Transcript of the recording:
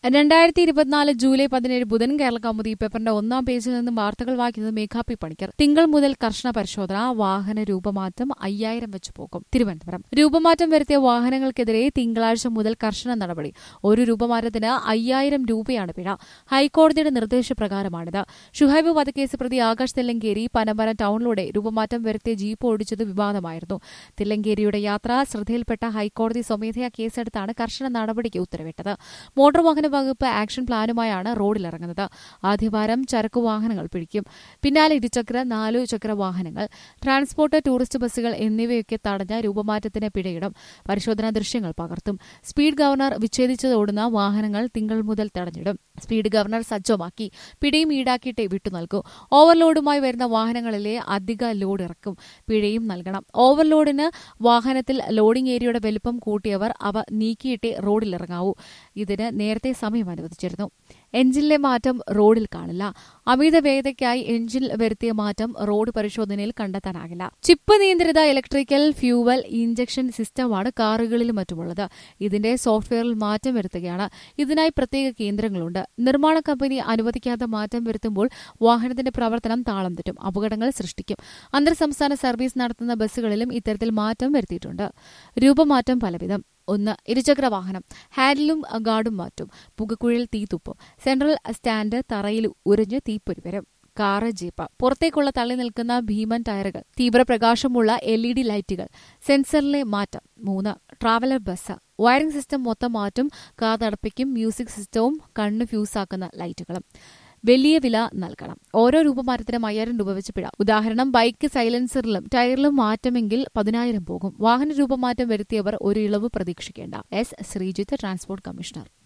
രണ്ടായിരത്തി ഇരുപത്തിനാല് ജൂലൈ പതിനേഴ് ബുധൻ കേരള കൗമുദി പേപ്പറിന്റെ ഒന്നാം പേജിൽ നിന്നും വാർത്തകൾ വായിക്കുന്നത് മേഘാപ്പി പണിക്കർ തിങ്കൾ മുതൽ കർശന പരിശോധന വാഹന രൂപമാറ്റം അയ്യായിരം വെച്ച് പോകും തിരുവനന്തപുരം രൂപമാറ്റം വരുത്തിയ വാഹനങ്ങൾക്കെതിരെ തിങ്കളാഴ്ച മുതൽ കർശന നടപടി ഒരു രൂപമാറ്റത്തിന് അയ്യായിരം രൂപയാണ് പിഴ ഹൈക്കോടതിയുടെ നിർദ്ദേശപ്രകാരമാണിത് ഷുഹൈബ് വധക്കേസ് പ്രതി ആകാശ് തെല്ലങ്കേരി പനമരം ടൌണിലൂടെ രൂപമാറ്റം വരുത്തിയ ജീപ്പ് ഓടിച്ചത് വിവാദമായിരുന്നു തില്ലങ്കേരിയുടെ യാത്ര ശ്രദ്ധയിൽപ്പെട്ട ഹൈക്കോടതി സ്വമേധയാ കേസെടുത്താണ് കർശന നടപടിക്ക് ഉത്തരവിട്ടത് മോട്ടോർ വാഹന വകുപ്പ് ആക്ഷൻ പ്ലാനുമായാണ് റോഡിലിറങ്ങുന്നത് ആദ്യവാരം ചരക്കു വാഹനങ്ങൾ പിടിക്കും പിന്നാലെ ഇരുചക്ര നാലു ചക്ര വാഹനങ്ങൾ ട്രാൻസ്പോർട്ട് ടൂറിസ്റ്റ് ബസ്സുകൾ എന്നിവയൊക്കെ തടഞ്ഞ രൂപമാറ്റത്തിന് പിഴയിടും പരിശോധനാ ദൃശ്യങ്ങൾ പകർത്തും സ്പീഡ് ഗവർണർ വിച്ഛേദിച്ചതോടുന്ന വാഹനങ്ങൾ തിങ്കൾ മുതൽ തടഞ്ഞിടും സ്പീഡ് ഗവർണർ സജ്ജമാക്കി പിഴയും ഈടാക്കിയിട്ടേ വിട്ടുനൽകൂ ഓവർലോഡുമായി വരുന്ന വാഹനങ്ങളിലെ അധിക ലോഡ് ഇറക്കും പിഴയും നൽകണം ഓവർലോഡിന് വാഹനത്തിൽ ലോഡിംഗ് ഏരിയയുടെ വലുപ്പം കൂട്ടിയവർ അവ നീക്കിയിട്ടേ റോഡിലിറങ്ങാവൂ ഇതിന് നേരത്തെ സമയം അനുവദിച്ചിരുന്നു എഞ്ചിനിലെ മാറ്റം റോഡിൽ കാണില്ല അമിത വേഗതയ്ക്കായി എഞ്ചിൻ വരുത്തിയ മാറ്റം റോഡ് പരിശോധനയിൽ കണ്ടെത്താനാകില്ല ചിപ്പ് നിയന്ത്രിത ഇലക്ട്രിക്കൽ ഫ്യൂവൽ ഇഞ്ചക്ഷൻ സിസ്റ്റമാണ് കാറുകളിലും മറ്റുമുള്ളത് ഇതിന്റെ സോഫ്റ്റ്വെയറിൽ മാറ്റം വരുത്തുകയാണ് ഇതിനായി പ്രത്യേക കേന്ദ്രങ്ങളുണ്ട് നിർമ്മാണ കമ്പനി അനുവദിക്കാതെ മാറ്റം വരുത്തുമ്പോൾ വാഹനത്തിന്റെ പ്രവർത്തനം താളം തെറ്റും അപകടങ്ങൾ സൃഷ്ടിക്കും അന്തർ സംസ്ഥാന സർവീസ് നടത്തുന്ന ബസ്സുകളിലും ഇത്തരത്തിൽ മാറ്റം വരുത്തിയിട്ടുണ്ട് രൂപമാറ്റം പലവിധം ഒന്ന് ഇരുചക്ര വാഹനം ഹാൻഡിലും ഗാർഡും മാറ്റും പുകക്കുഴൽ തീ തുപ്പും സെൻട്രൽ സ്റ്റാൻഡ് തറയിൽ ഉരഞ്ഞ് തീപ്പൊരി വരും കാറ് ജീപ്പ് പുറത്തേക്കുള്ള തള്ളി നിൽക്കുന്ന ഭീമൻ ടയറുകൾ തീവ്രപ്രകാശമുള്ള എൽ ഇ ഡി ലൈറ്റുകൾ സെൻസറിലെ മാറ്റം മൂന്ന് ട്രാവലർ ബസ് വയറിംഗ് സിസ്റ്റം മൊത്തം മാറ്റും കാർ തടപ്പിക്കും മ്യൂസിക് സിസ്റ്റവും കണ്ണ് ഫ്യൂസാക്കുന്ന ലൈറ്റുകളും വലിയ വില നൽകണം ഓരോ രൂപമാറ്റത്തിനും അയ്യായിരം രൂപ വെച്ച് പിഴ ഉദാഹരണം ബൈക്ക് സൈലൻസറിലും ടയറിലും മാറ്റമെങ്കിൽ പതിനായിരം പോകും വാഹന രൂപമാറ്റം വരുത്തിയവർ ഒരു ഇളവ് പ്രതീക്ഷിക്കേണ്ട എസ് ശ്രീജിത്ത് ട്രാൻസ്പോർട്ട് കമ്മീഷണർ